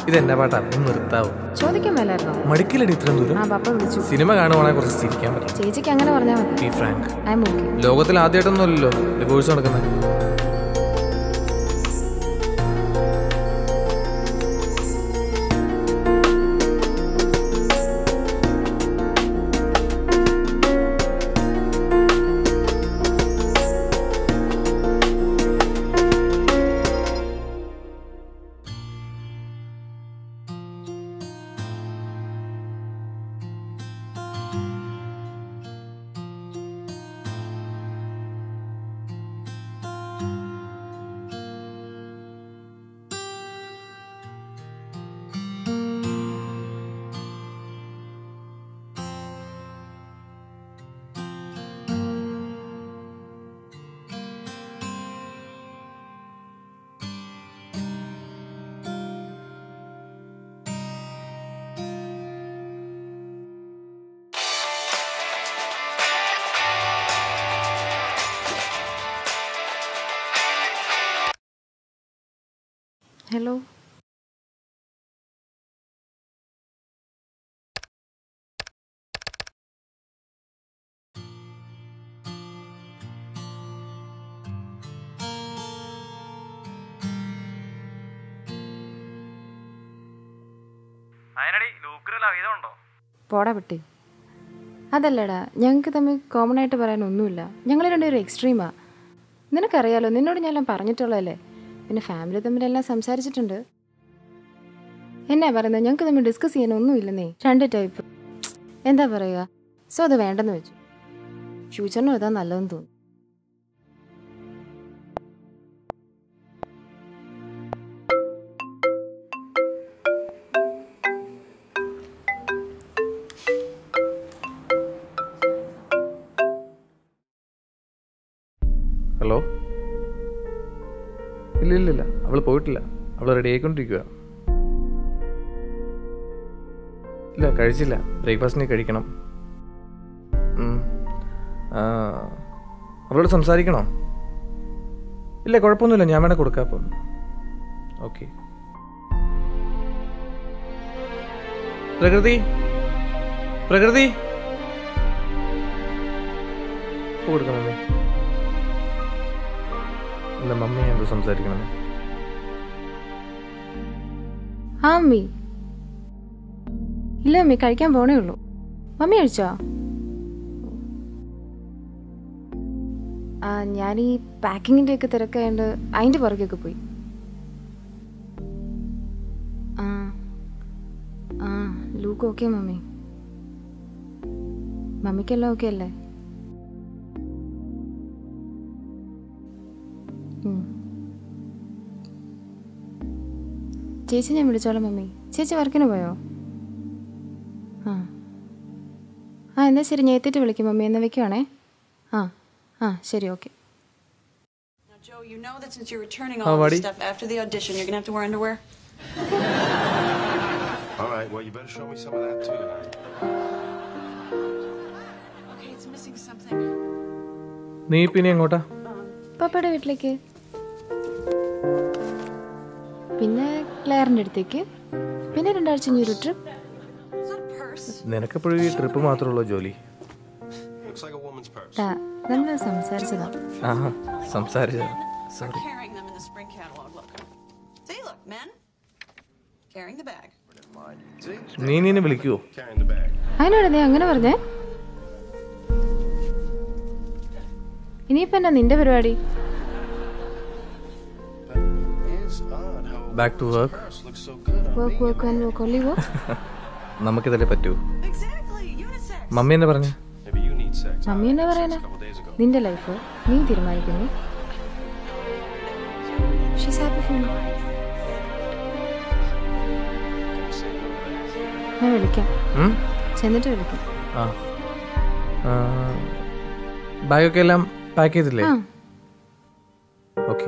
ഇതെന്റെ പാട്ടാ ഒന്ന് നിർത്താവോ ചോദിക്കാൻ മേലായിരുന്നോ മടിക്കലടി ഇത്രയും ദൂരം ആ പപ്പ വിളിച്ചു സിനിമ കാണുവാണെങ്കിൽ കുറച്ച് ചിരിക്കാൻ പറ്റും ചേച്ചിക്ക് അങ്ങനെ പറഞ്ഞാൽ മതി be frank I am okay ലോകത്തിൽ ആദ്യമായിട്ടൊന്നുമല്ലല്ലോ ഡിവോഴ്സ് നടക്കുന്നത് ഹലോ അതിനടി ലൂക്കിലുള്ള ഇതുണ്ടോ പോടാ വിട്ടി അതല്ലടാ ഞങ്ങൾക്ക് തമ്മിൽ കോമൺ ആയിട്ട് പറയാൻ ഒന്നുമില്ല ഞങ്ങൾ രണ്ടുപേരും എക്സ്ട്രീമാ നിനക്കറിയാലോ നിന്നോട് ഞാൻ പറഞ്ഞിട്ടുള്ളതല്ലേ പിന്നെ ഫാമിലി തമ്മിലെല്ലാം സംസാരിച്ചിട്ടുണ്ട് എന്നാ പറയുന്നത് ഞങ്ങൾക്ക് തമ്മിൽ ഡിസ്കസ് ചെയ്യാൻ ഒന്നുമില്ലെന്നേ രണ്ട് ടൈപ്പ് എന്താ പറയുക സോ അത് വേണ്ടെന്ന് വെച്ചു ഫ്യൂച്ചറിനും അതാ നല്ലതെന്ന് തോന്നുന്നു ഹലോ ഇല്ല ഇല്ല ഇല്ല അവൾ പോയിട്ടില്ല അവൾ റെഡി ആയിക്കൊണ്ടിരിക്കുക ഇല്ല കഴിച്ചില്ല ബ്രേക്ക്ഫാസ്റ്റിന് കഴിക്കണം ഉം. ആ, അവളോട് സംസാരിക്കണോ ഇല്ല കുഴപ്പമൊന്നുമില്ല ഞാൻ വേണേൽ കൊടുക്കാം അപ്പം ഓക്കെ പ്രകൃതി പ്രകൃതി ഇപ്പൊ കൊടുക്കാം മമ്മി ഇല്ല മമ്മി എന്തോ സംസാരിക്കണം ആ അമ്മി ഇല്ല അമ്മി കഴിക്കാൻ പോണേ ഉള്ളൂ മമ്മി കഴിച്ചോ ആ ഞാൻ ഈ പാക്കിങ്ങിൻ്റെ ഒക്കെ തിരക്കായതുകൊണ്ട് അതിൻ്റെ പുറകെയൊക്കെ പോയി ആ ആ ലൂക്ക് ഓക്കെ മമ്മി മമ്മിക്കെല്ലാം ഓക്കെ അല്ലേ ഉം. ചേച്ചി ഞാൻ വിളിച്ചോളാം മമ്മി ചേച്ചി വർക്കിന് പോയോ ആ ആ എന്നാ ശരി ഞാൻ എത്തിയിട്ട് വിളിക്കും മമ്മി എന്നാ വെക്കുവാണേ ആ ആ ശരി okay Now, Joe, you know that since you're returning Oh, all buddy. this stuff after the audition, you're gonna have to wear underwear. All right, well, you better show me some of that too. Okay, it's missing something. നീ പിന്നെ എങ്ങോട്ടാ പപ്പയുടെ വീട്ടിലേക്ക് പിന്നെ ക്ലെയറിൻ്റെ അടുത്തേക്ക് പിന്നെ രണ്ടാഴ്ച കഴിഞ്ഞ് ഒരു trip It's not a purse. നിനക്കെപ്പോഴും ഈ ട്രിപ്പ് മാത്രമേ ഉള്ളൂ ജോലി Looks like a woman's purse. നമ്മൾ സംസാരിച്ചതാ ആഹാ സംസാരിച്ച Are sorry carrying them in the spring catalog. Look. See, look, men carrying the bag. See? നീ നിന്നെ വിളിക്കുവോ Carrying the bag. അതിനോട് നീ അങ്ങനെ പറഞ്ഞേ ഇനിയിപ്പോ എന്നാ നിന്റെ പരിപാടി It's odd how a back to work purse looks so good on work me. Work and work only work നമുക്കിതല്ലേ പറ്റൂ Exactly, unisex. മമ്മി എന്നെ പറഞ്ഞു Maybe you need sex. Mummy എന്നാ I had പറയാനാ sex a couple days ago. നിന്റെ life നീ തീരുമാനിക്കുന്നു She's happy for me. ഞാൻ വിളിക്കാം ഉം? ചെന്നിട്ട് വിളിക്കാം ആ ആ, ബാഗൊക്കെ എല്ലാം പാക്ക് ചെയ്തില്ലേ ആ ഓക്കെ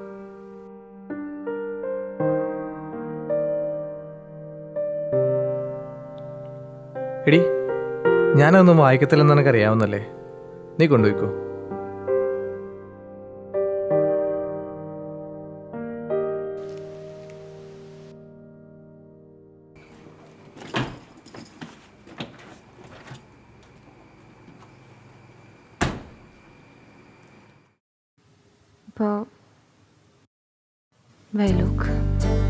എടി ഞാനതൊന്നും വായിക്കത്തില്ലെന്ന് നിനക്ക് അറിയാവുന്നല്ലേ നീ കൊണ്ടുപോയിക്കോ അപ്പോൾ ബൈ ലോക്ക്